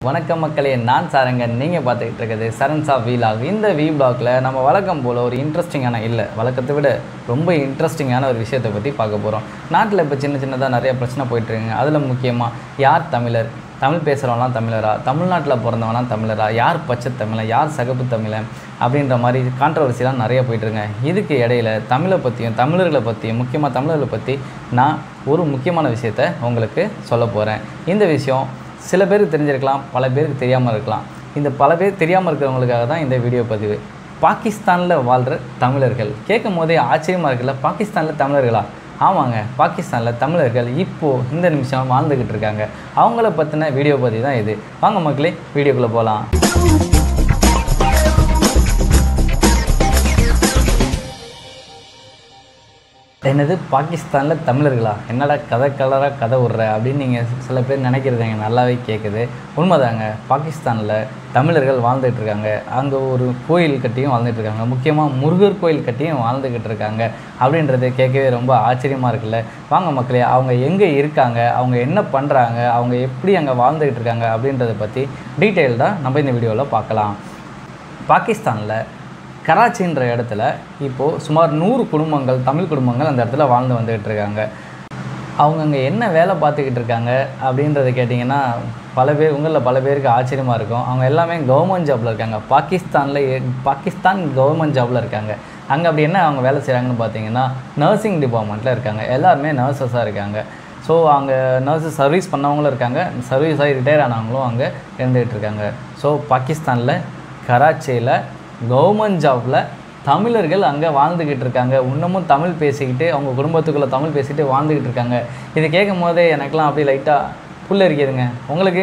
வணக்கம் மக்களே நான் சாரங்கன் நீங்கள் பார்த்துக்கிட்டு இருக்கிறது சரன்சா வீலாக் இந்த வி பிளாக்ல நம்ம வழக்கம் போல் ஒரு இன்ட்ரெஸ்டிங்கான இல்லை வழக்கத்தை விட ரொம்ப இன்ட்ரெஸ்டிங்கான ஒரு விஷயத்தை பற்றி பார்க்க போகிறோம் நாட்டில் இப்போ சின்ன சின்னதாக நிறைய பிரச்சனை போயிட்டுருக்குங்க அதில் முக்கியமாக யார் தமிழர் தமிழ் பேசுகிறவங்களாம் தமிழரா தமிழ்நாட்டில் பிறந்தவங்களாம் தமிழரா யார் பச்சை தமிழன் யார் சகப்பு தமிழன் அப்படின்ற மாதிரி கான்ட்ரவர்சிலாம் நிறைய போயிட்டுருங்க இதுக்கு இடையில தமிழை பற்றியும் தமிழர்களை பற்றியும் முக்கியமாக தமிழர்களை பற்றி நான் ஒரு முக்கியமான விஷயத்த உங்களுக்கு சொல்ல போகிறேன் இந்த விஷயம் சில பேருக்கு தெரிஞ்சிருக்கலாம் பல பேருக்கு தெரியாமல் இருக்கலாம் இந்த பல பேர் தெரியாமல் இருக்கிறவங்களுக்காக தான் இந்த வீடியோ பதிவு பாகிஸ்தானில் வாழ்கிற தமிழர்கள் கேட்கும் போதே ஆச்சரியமாக இருக்குல்ல பாகிஸ்தானில் தமிழர்களா ஆமாங்க பாகிஸ்தானில் தமிழர்கள் இப்போது இந்த நிமிஷம் வாழ்ந்துக்கிட்டு இருக்காங்க அவங்கள பற்றின வீடியோ பதிவு தான் இது வாங்க மக்களே வீடியோக்குள்ளே போகலாம் என்னது பாகிஸ்தானில் தமிழர்களா என்னடா கதை கலராக கதை விட்ற அப்படின்னு நீங்கள் சில பேர் நினைக்கிறது எனக்கு நல்லாவே கேட்குது உண்மைதாங்க பாகிஸ்தானில் தமிழர்கள் வாழ்ந்துட்டு இருக்காங்க அங்கே ஒரு கோயில் கட்டியும் வாழ்ந்துட்டு இருக்காங்க முக்கியமாக முருகர் கோயில் கட்டியும் வாழ்ந்துக்கிட்டு இருக்காங்க அப்படின்றது கேட்கவே ரொம்ப ஆச்சரியமாக இருக்குல்ல வாங்க மக்களே அவங்க எங்கே இருக்காங்க அவங்க என்ன பண்ணுறாங்க அவங்க எப்படி அங்கே வாழ்ந்துக்கிட்டு இருக்காங்க அப்படின்றத பற்றி டீட்டெயில்டாக நம்ம இந்த வீடியோவில் பார்க்கலாம் பாகிஸ்தானில் கராச்சின்ற இடத்துல இப்போது சுமார் நூறு குடும்பங்கள் தமிழ் குடும்பங்கள் அந்த இடத்துல வாழ்ந்து வந்துக்கிட்டு இருக்காங்க அவங்க அங்கே என்ன வேலை பார்த்துக்கிட்டு இருக்காங்க அப்படின்றத கேட்டிங்கன்னா பல பேர் உங்களில் பல பேருக்கு ஆச்சரியமாக இருக்கும் அவங்க எல்லாமே கவர்மெண்ட் ஜாப்பில் இருக்காங்க பாகிஸ்தானில் பாகிஸ்தான் கவர்மெண்ட் ஜாப்பில் இருக்காங்க அங்கே அப்படி என்ன அவங்க வேலை செய்கிறாங்கன்னு பார்த்தீங்கன்னா நர்சிங் டிபார்ட்மெண்ட்டில் இருக்காங்க எல்லாருமே நர்சஸாக இருக்காங்க ஸோ அங்கே நர்சஸ் சர்வீஸ் பண்ணவங்களும் இருக்காங்க சர்வீஸ் ஆகி ரிட்டையர் ஆனவங்களும் அங்கே இருந்துகிட்டு இருக்காங்க ஸோ பாகிஸ்தானில் கராச்சியில் கவர்மெண்ட் ஜாப்பில் தமிழர்கள் அங்கே வாழ்ந்துக்கிட்டு இருக்காங்க இன்னமும் தமிழ் பேசிக்கிட்டு அவங்க குடும்பத்துக்குள்ளே தமிழ் பேசிக்கிட்டு வாழ்ந்துக்கிட்டு இருக்காங்க இது கேட்கும் போதே எனக்கெலாம் அப்படியே லைட்டாக புல்லரிக்குதுங்க உங்களுக்கு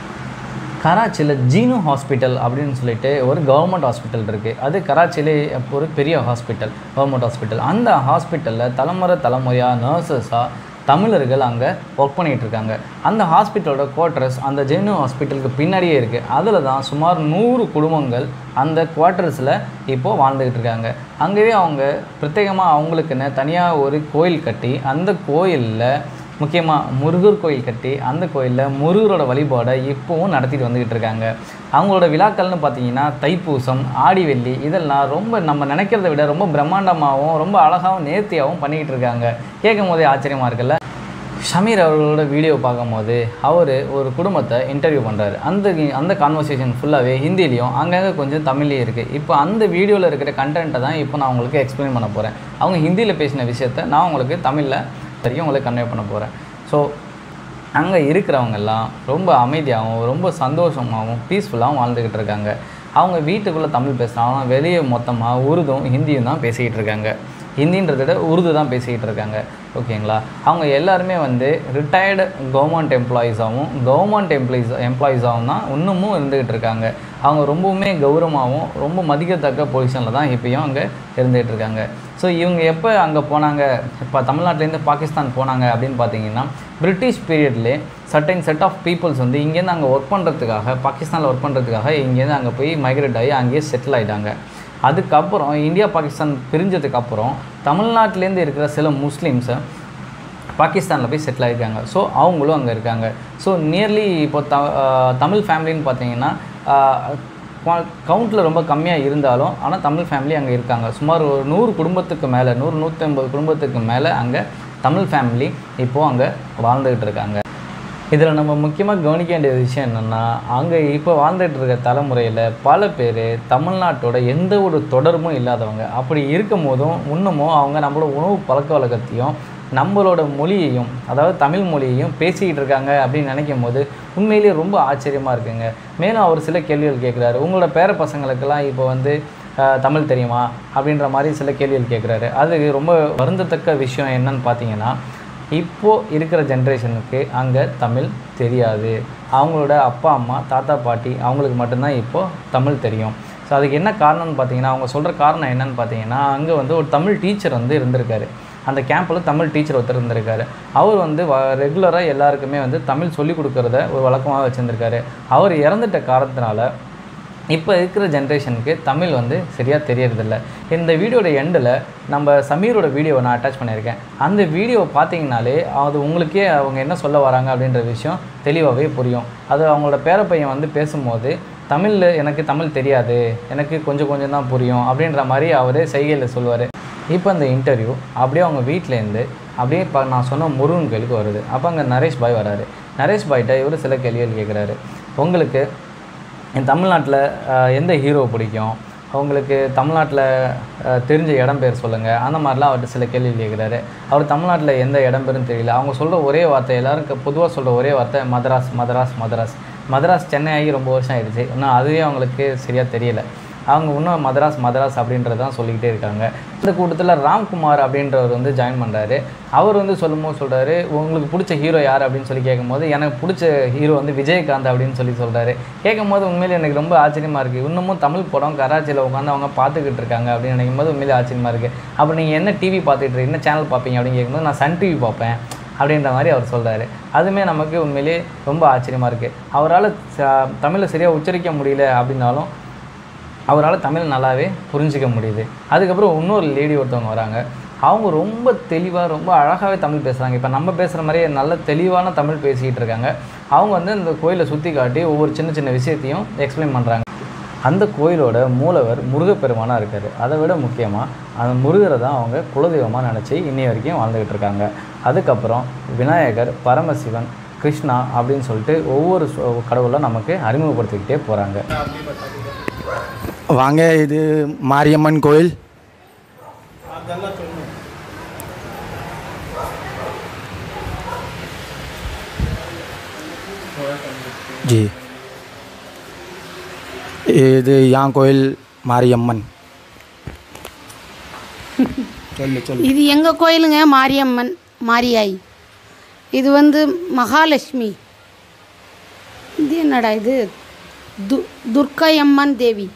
கராச்சியில் ஜீனு ஹாஸ்பிட்டல் அப்படின்னு சொல்லிட்டு ஒரு கவர்மெண்ட் ஹாஸ்பிட்டல் இருக்குது அது கராச்சியிலே ஒரு பெரிய ஹாஸ்பிட்டல் கவர்மெண்ட் ஹாஸ்பிட்டல் அந்த ஹாஸ்பிட்டலில் தலைமுறை தலைமுறையாக நர்சஸாக தமிழர்கள் அங்கே ஒர்க் பண்ணிகிட்டு இருக்காங்க அந்த ஹாஸ்பிட்டலோட குவார்ட்டர்ஸ் அந்த ஜெனு ஹாஸ்பிட்டலுக்கு பின்னாடியே இருக்குது அதில் தான் சுமார் நூறு குடும்பங்கள் அந்த குவார்ட்டர்ஸில் இப்போது வாழ்ந்துக்கிட்டு இருக்காங்க அங்கேயே அவங்க பிரத்யேகமாக அவங்களுக்குன்னு தனியாக ஒரு கோயில் கட்டி அந்த கோயிலில் முக்கியமாக முருகர் கோயில் கட்டி அந்த கோயிலில் முருகரோட வழிபாடை இப்போவும் நடத்திட்டு வந்துக்கிட்டு இருக்காங்க அவங்களோட விழாக்கள்னு பார்த்தீங்கன்னா தைப்பூசம் ஆடி வெள்ளி இதெல்லாம் ரொம்ப நம்ம நினைக்கிறத விட ரொம்ப பிரம்மாண்டமாகவும் ரொம்ப அழகாகவும் நேர்த்தியாகவும் பண்ணிக்கிட்டு இருக்காங்க கேட்கும் போதே ஆச்சரியமாக இருக்குல்ல ஷமீர் அவர்களோட வீடியோ பார்க்கும்போது அவர் ஒரு குடும்பத்தை இன்டர்வியூ பண்ணுறாரு அந்த அந்த கான்வர்சேஷன் ஃபுல்லாகவே ஹிந்திலையும் அங்கங்கே கொஞ்சம் தமிழ்லேயும் இருக்குது இப்போ அந்த வீடியோவில் இருக்கிற கண்டென்ட்டை தான் இப்போ நான் உங்களுக்கு எக்ஸ்பிளைன் பண்ண போகிறேன் அவங்க ஹிந்தியில் பேசின விஷயத்த நான் உங்களுக்கு தமிழில் வரைக்கும் உங்களுக்கு கன்வே பண்ண போகிறேன் ஸோ அங்கே இருக்கிறவங்கெல்லாம் ரொம்ப அமைதியாகவும் ரொம்ப சந்தோஷமாகவும் பீஸ்ஃபுல்லாகவும் வாழ்ந்துக்கிட்டு இருக்காங்க அவங்க வீட்டுக்குள்ளே தமிழ் பேசுகிறாங்க வெளியே மொத்தமாக உருதும் ஹிந்தியும் தான் பேசிக்கிட்டு இருக்காங்க ஹிந்தின்றத விட உருது தான் பேசிக்கிட்டு இருக்காங்க ஓகேங்களா அவங்க எல்லாருமே வந்து ரிட்டையர்டு கவர்மெண்ட் எம்ப்ளாயீஸாகவும் கவர்மெண்ட் எம்ப்ளாயீஸ் எம்ப்ளாயீஸாகவும் தான் இன்னமும் இருந்துக்கிட்டு இருக்காங்க அவங்க ரொம்பவுமே கௌரவமாகவும் ரொம்ப மதிக்கத்தக்க பொசிஷனில் தான் இப்போயும் அங்கே இருந்துகிட்டு இருக்காங்க ஸோ இவங்க எப்போ அங்கே போனாங்க இப்போ தமிழ்நாட்டிலேருந்து பாகிஸ்தான் போனாங்க அப்படின்னு பார்த்தீங்கன்னா பிரிட்டிஷ் பீரியட்லேயே சர்டைன் செட் ஆஃப் பீப்புள்ஸ் வந்து இங்கேருந்து அங்கே ஒர்க் பண்ணுறதுக்காக பாகிஸ்தானில் ஒர்க் பண்ணுறதுக்காக இங்கேருந்து அங்கே போய் மைக்ரேட் ஆகி அங்கேயே செட்டில் ஆகிட்டாங்க அதுக்கப்புறம் இந்தியா பாகிஸ்தான் பிரிஞ்சதுக்கப்புறம் தமிழ்நாட்டிலேருந்து இருக்கிற சில முஸ்லீம்ஸை பாகிஸ்தானில் போய் செட்டில் ஆகிருக்காங்க ஸோ அவங்களும் அங்கே இருக்காங்க ஸோ நியர்லி இப்போ த தமிழ் ஃபேமிலின்னு பார்த்தீங்கன்னா கவுண்ட்டில் ரொம்ப கம்மியாக இருந்தாலும் ஆனால் தமிழ் ஃபேமிலி அங்கே இருக்காங்க சுமார் ஒரு நூறு குடும்பத்துக்கு மேலே நூறு நூற்றி ஐம்பது குடும்பத்துக்கு மேலே அங்கே தமிழ் ஃபேமிலி இப்போது அங்கே வாழ்ந்துக்கிட்டு இருக்காங்க இதில் நம்ம முக்கியமாக கவனிக்க வேண்டிய விஷயம் என்னென்னா அங்கே இப்போ வாழ்ந்துட்டு இருக்க தலைமுறையில் பல பேர் தமிழ்நாட்டோட எந்த ஒரு தொடர்பும் இல்லாதவங்க அப்படி இருக்கும் போதும் இன்னமும் அவங்க நம்மளோட உணவு பழக்க வழக்கத்தையும் நம்மளோட மொழியையும் அதாவது தமிழ் மொழியையும் பேசிக்கிட்டு இருக்காங்க அப்படின்னு நினைக்கும் போது உண்மையிலேயே ரொம்ப ஆச்சரியமாக இருக்குங்க மேலும் அவர் சில கேள்விகள் கேட்குறாரு உங்களோட பேர பசங்களுக்கெல்லாம் இப்போ வந்து தமிழ் தெரியுமா அப்படின்ற மாதிரி சில கேள்விகள் கேட்குறாரு அது ரொம்ப வருந்தத்தக்க விஷயம் என்னன்னு பார்த்தீங்கன்னா இப்போது இருக்கிற ஜென்ரேஷனுக்கு அங்கே தமிழ் தெரியாது அவங்களோட அப்பா அம்மா தாத்தா பாட்டி அவங்களுக்கு மட்டும்தான் இப்போது தமிழ் தெரியும் ஸோ அதுக்கு என்ன காரணம்னு பார்த்தீங்கன்னா அவங்க சொல்கிற காரணம் என்னன்னு பார்த்தீங்கன்னா அங்கே வந்து ஒரு தமிழ் டீச்சர் வந்து இருந்திருக்காரு அந்த கேம்பில் தமிழ் டீச்சர் ஒருத்தர் இருந்திருக்காரு அவர் வந்து வ ரெகுலராக எல்லாருக்குமே வந்து தமிழ் சொல்லிக் கொடுக்குறத ஒரு வழக்கமாக வச்சுருந்துருக்காரு அவர் இறந்துட்ட காரணத்தினால இப்போ இருக்கிற ஜென்ரேஷனுக்கு தமிழ் வந்து சரியாக தெரியறதில்ல இந்த வீடியோட எண்டில் நம்ம சமீரோட வீடியோவை நான் அட்டாச் பண்ணியிருக்கேன் அந்த வீடியோவை பார்த்தீங்கனாலே அது உங்களுக்கே அவங்க என்ன சொல்ல வராங்க அப்படின்ற விஷயம் தெளிவாகவே புரியும் அது அவங்களோட பேரப்பையன் வந்து பேசும்போது தமிழில் எனக்கு தமிழ் தெரியாது எனக்கு கொஞ்சம் கொஞ்சம் தான் புரியும் அப்படின்ற மாதிரி அவர் செய்கையில் சொல்லுவார் இப்போ அந்த இன்டர்வியூ அப்படியே அவங்க வீட்டிலேருந்து அப்படியே இப்போ நான் சொன்ன முருகன் கோயிலுக்கு வருது அப்போ அங்கே நரேஷ் பாய் வராரு நரேஷ் பாய்கிட்ட இவர் சில கேள்விகள் கேட்குறாரு உங்களுக்கு என் தமிழ்நாட்டில் அஹ், எந்த ஹீரோ பிடிக்கும் அவங்களுக்கு தமிழ்நாட்டில் அஹ், தெரிஞ்ச இடம் பேர் சொல்லுங்கள் அந்த மாதிரிலாம் அவர்கிட்ட சில கேள்வி கேட்குறாரு அவர் தமிழ்நாட்டில் எந்த இடம் பேருன்னு தெரியல அவங்க சொல்கிற ஒரே வார்த்தை எல்லாரும் பொதுவாக சொல்கிற ஒரே வார்த்தை மதராஸ் மதராஸ் மதராஸ் மதராஸ் சென்னை ஆகி ரொம்ப வருஷம் ஆயிடுச்சு இன்னும் அதுவே அவங்களுக்கு சரியாக தெரியல அவங்க இன்னும் மதராஸ் மதராஸ் அப்படின்றது தான் சொல்லிக்கிட்டே இருக்காங்க இந்த கூட்டத்தில் ராம்குமார் அப்படின்றவர் வந்து ஜாயின் பண்ணுறாரு அவர் வந்து சொல்லும்போது சொல்கிறாரு உங்களுக்கு பிடிச்ச ஹீரோ யார் அப்படின்னு சொல்லி கேட்கும்போது எனக்கு பிடிச்ச ஹீரோ வந்து விஜயகாந்த் அப்படின்னு சொல்லி சொல்கிறாரு கேட்கும்போது உண்மையிலே எனக்கு ரொம்ப ஆச்சரியமாக இருக்குது இன்னமும் தமிழ் படம் கராச்சியில் உட்காந்து அவங்க பார்த்துக்கிட்டு இருக்காங்க அப்படின்னு நினைக்கும் போது உண்மையிலே ஆச்சரியமாக இருக்குது அப்போ நீங்கள் என்ன டிவி பார்த்துட்டு இருக்கீங்க, என்ன சேனல் பார்ப்பீங்க அப்படின்னு கேட்கும்போது நான் சன் டிவி பார்ப்பேன் அப்படின்ற மாதிரி அவர் சொல்கிறாரு அதுவுமே நமக்கு உண்மையிலேயே ரொம்ப ஆச்சரியமாக இருக்குது அவரால் தமிழை சரியாக உச்சரிக்க முடியல அப்படின்னாலும் அவரால் தமிழ் நல்லாவே புரிஞ்சிக்க முடியுது அதுக்கப்புறம் இன்னொரு லேடி ஒருத்தவங்க வராங்க அவங்க ரொம்ப தெளிவாக ரொம்ப அழகாகவே தமிழ் பேசுகிறாங்க இப்போ நம்ம பேசுகிற மாதிரியே நல்ல தெளிவான தமிழ் பேசிக்கிட்டு இருக்காங்க அவங்க வந்து இந்த கோயிலை சுற்றி காட்டி ஒவ்வொரு சின்ன சின்ன விஷயத்தையும் எக்ஸ்பிளைன் பண்ணுறாங்க அந்த கோயிலோட மூலவர் முருகப்பெருமானாக இருக்கார் அதை விட முக்கியமாக அந்த முருகரை தான் அவங்க குலதெய்வமாக நினச்சி இன்னி வரைக்கும் வாழ்ந்துக்கிட்டு இருக்காங்க அதுக்கப்புறம் விநாயகர் பரமசிவன் கிருஷ்ணா அப்படின்னு சொல்லிட்டு ஒவ்வொரு சொ- கடவுளை நமக்கு அறிமுகப்படுத்திக்கிட்டே போகிறாங்க வாங்க இது மாரியம்மன் கோயில் जी இது யான் கோயில் மாரியம்மன் சொல்லு சொல்லு இது எங்கள் கோயிலுங்க மாரியம்மன் மாரியாய் இது வந்து மகாலட்சுமி இது என்னடா இது து துர்க்கையம்மன் தேவி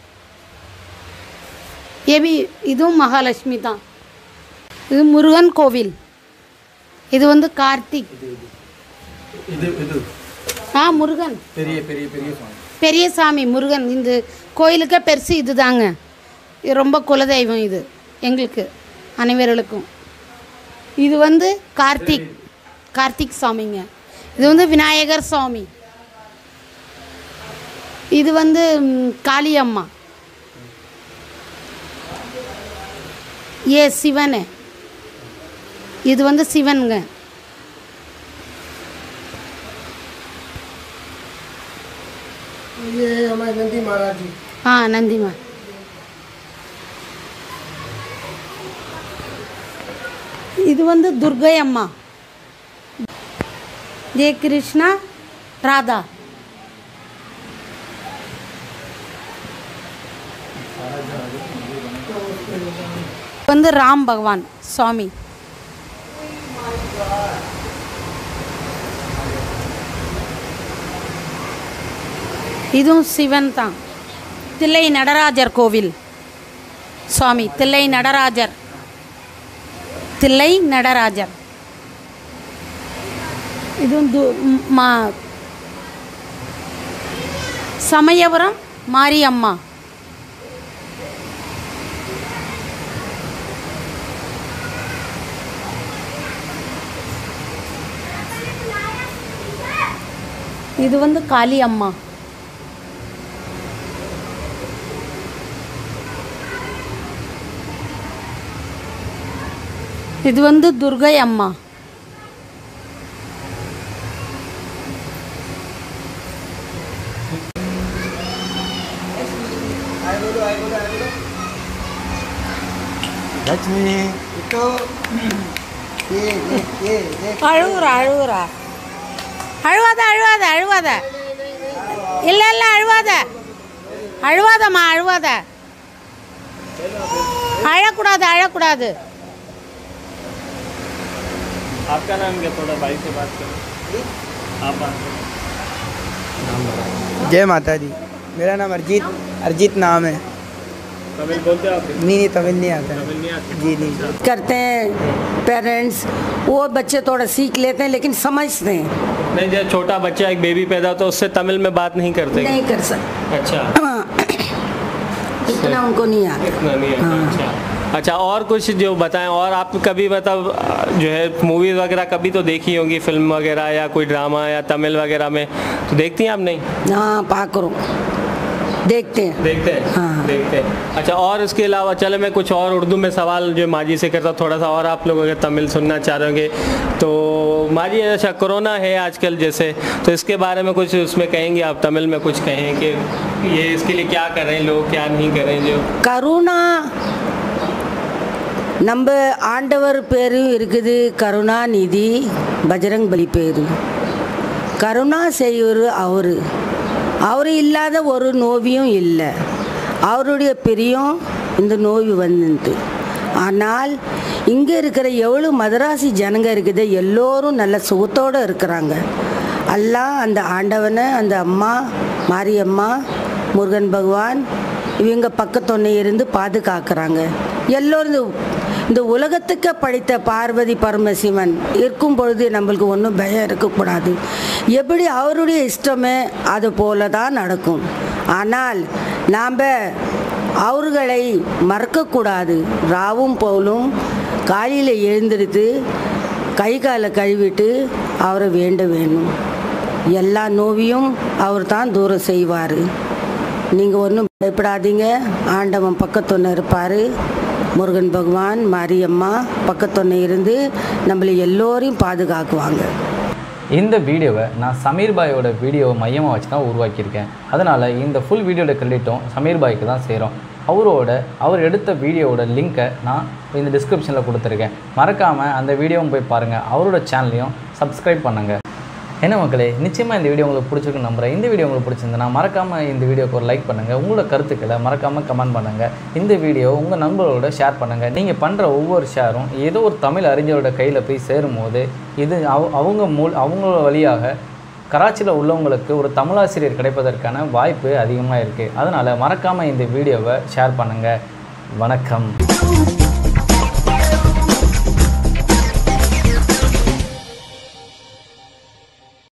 ஏபி இதுவும் மகாலட்சுமி தான் இது முருகன் கோவில் இது வந்து கார்த்திக் இது இது ஆ முருகன் பெரிய பெரிய பெரிய சுவாமி பெரிய சாமி முருகன் இந்த கோயிலுக்கே பெருசு இதுதாங்க இது ரொம்ப குலதெய்வம் இது எங்களுக்கு அனைவர்களுக்கும் இது வந்து கார்த்திக் கார்த்திக் சாமிங்க இது வந்து விநாயகர் சாமி இது வந்து ம், காளியம்மா ஏ சிவனு இது வந்து சிவனுங்க ஆ நந்திமா இது வந்து துர்கை அம்மா ஜெய கிருஷ்ணா ராதா வந்து ராம் பகவான் சுவாமி இதுவும் சிவன் தான் தில்லை நடராஜர் கோவில் சுவாமி தில்லை நடராஜர் தில்லை நடராஜர் இதுவும் து ம், மா சமயபுரம் மாரியம்மா இது வந்து காளி அம்மா இது வந்து துர்கை அம்மா லட்சுமி அழுகுறா அழுகுறா அழுவாத அழுவாத அழுவாத இல்லை இல்லை அழுவாத அழுவாதம்மா அழுவாத அழக்கூடாது அழக்கூடாது आपका नाम क्या थोड़ा भाई से बात करो आप बात करो जय माता दी मेरा नाम अरजीत अरजीत नाम है तमिल बोलते हो आप नहीं नहीं तमिल नहीं आता है तमिल नहीं आती जी नहीं करते हैं पेरेंट्स वो बच्चे थोड़ा सीख लेते हैं लेकिन समझते हैं नहीं जब छोटा बच्चा एक बेबी पैदा होता है उससे तमिल में बात नहीं करते नहीं कर सकते अच्छा हाँ, इतना उनको नहीं आता इतना नहीं आता हाँ। अच्छा अच्छा और कुछ जो बताएं और आप कभी मतलब अ, जो है मूवीज़ वगैरह कभी तो देखी होंगी फिल्म वगैरह या कोई ड्रामा या तमिल वगैरह में तो देखती हैं आप नहीं हाँ पाकरों देखते हैं देखते हैं हाँ। देखते हैं अच्छा और इसके अलावा चलो मैं कुछ और उर्दू में सवाल जो माजी से करता हूँ थोड़ा सा और आप लोग अगर तमिल सुनना चाह रहे होंगे तो माजी अच्छा कोरोना है आजकल जैसे तो इसके बारे में कुछ उसमें कहेंगे आप तमिल में कुछ कहें कि ये इसके लिए क्या कर रहे हैं लोग क्या नहीं कर रहे हैं जो கருணா நம்ம ஆண்டவர் பேரும் இருக்குது கருணாநிதி பஜரங் பலி பேர் கருணா செய்வர் அவர் அவர் இல்லாத ஒரு நோவியும் இல்லை அவருடைய பிரியம் இந்த நோய் வந்துட்டு ஆனால் இங்கே இருக்கிற எவ்வளோ மதராசி ஜனங்க இருக்குது எல்லோரும் நல்ல சுகத்தோடு இருக்கிறாங்க எல்லாம் அந்த ஆண்டவனை அந்த அம்மா மாரியம்மா முருகன் பகவான் இவங்க பக்கத்துணை இருந்து பாதுகாக்கிறாங்க எல்லோரும் இந்த இந்த உலகத்துக்கு படைத்த பார்வதி பரமசிவன் இருக்கும் பொழுது நம்மளுக்கு ஒன்றும் பயம் இருக்கக்கூடாது எப்படி அவருடைய இஷ்டமே அது போல தான் நடக்கும் ஆனால் நாம் அவர்களை மறக்கக்கூடாது ராவும் போலும் காலையில் எழுந்திருத்து கை காலை கழுவிட்டு அவரை வேண்ட வேணும் எல்லா நோவியும் அவர் தான் தூரம் செய்வார் நீங்கள் ஒன்றும் பயப்படாதீங்க ஆண்டவன் பக்கத்துணை இருப்பார் முருகன் பகவான் மாரியம்மா பக்கத்துணை இருந்து நம்மளை எல்லோரையும் பாதுகாக்குவாங்க இந்த வீடியோவை நான் சமீர் பாயோட வீடியோவை மையமாக வச்சு தான் உருவாக்கியிருக்கேன் அதனால் இந்த ஃபுல் வீடியோட கிரெடிட்டும் சமீர் பாய்க்கு தான் சேரும் அவரோட அவர் எடுத்த வீடியோவோட லிங்க்கை நான் இந்த டிஸ்கிரிப்ஷனில் கொடுத்துருக்கேன் மறக்காமல் அந்த வீடியோவும் போய் பாருங்கள் அவரோட சேனலையும் சப்ஸ்கிரைப் பண்ணுங்கள் என்ன மக்களே நிச்சயமாக இந்த வீடியோ உங்களுக்கு பிடிச்சிருக்குன்னு நம்புறேன் இந்த வீடியோ உங்களுக்கு பிடிச்சிருந்தனா மறக்காமல் இந்த வீடியோக்கு ஒரு லைக் பண்ணுங்கள் உங்களோட கருத்துக்களை மறக்காமல் கமெண்ட் பண்ணுங்கள் இந்த வீடியோ உங்கள் நண்பர்களோட ஷேர் பண்ணுங்கள் நீங்கள் பண்ணுற ஒவ்வொரு ஷேரும் ஏதோ ஒரு தமிழ் அறிஞரோட கையில் போய் சேரும்போது இது அவ அவங்க மூல் அவங்களோட வழியாக கராச்சியில் உள்ளவங்களுக்கு ஒரு தமிழாசிரியர் கிடைப்பதற்கான வாய்ப்பு அதிகமாக இருக்குது அதனால் மறக்காமல் இந்த வீடியோவை ஷேர் பண்ணுங்கள் வணக்கம்